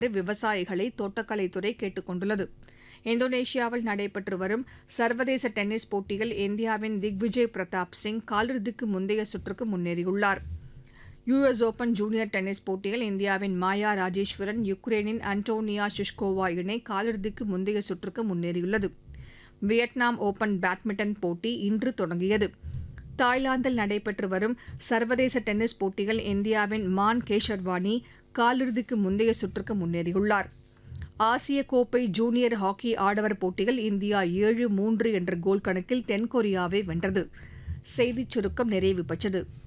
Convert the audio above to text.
விவசாயிகளை தோட்டக்கலைத்துறை கேட்டுக் கொண்டுள்ளது இந்தோனேஷியாவில் நடைபெற்று வரும் சர்வதேச டென்னிஸ் போட்டியில் இந்தியாவின் திக்விஜய் பிரதாப் சிங் காலிறுதிக்கு முந்தைய சுற்றுக்கு முன்னேறியுள்ளார் யுஎஸ் ஓபன் ஜூனியர் டென்னிஸ் போட்டியில் இந்தியாவின் மாயா ராஜேஸ்வரன் யுக்ரைனின் அன்டோனியா ஷிஷ்கோவா இணை காலிறுதிக்கு முந்தைய சுற்றுக்கு முன்னேறியுள்ளது வியட்நாம் ஓபன் பேட்மிண்டன் போட்டி இன்று தொடங்கியது தாய்லாந்தில் நடைபெற்று வரும் சர்வதேச டென்னிஸ் போட்டியில் இந்தியாவின் மான் கேஷர்வானி காலிறுதிக்கு முந்தைய சுற்றுக்கு முன்னேறியுள்ளார் ஆசிய கோப்பை ஜூனியர் ஹாக்கி ஆடவர் போட்டியில் இந்தியா ஏழு மூன்று என்ற கோல் கணக்கில் தென்கொரியாவை வென்றது செய்திச் சுருக்கம் நிறைவு பெற்றது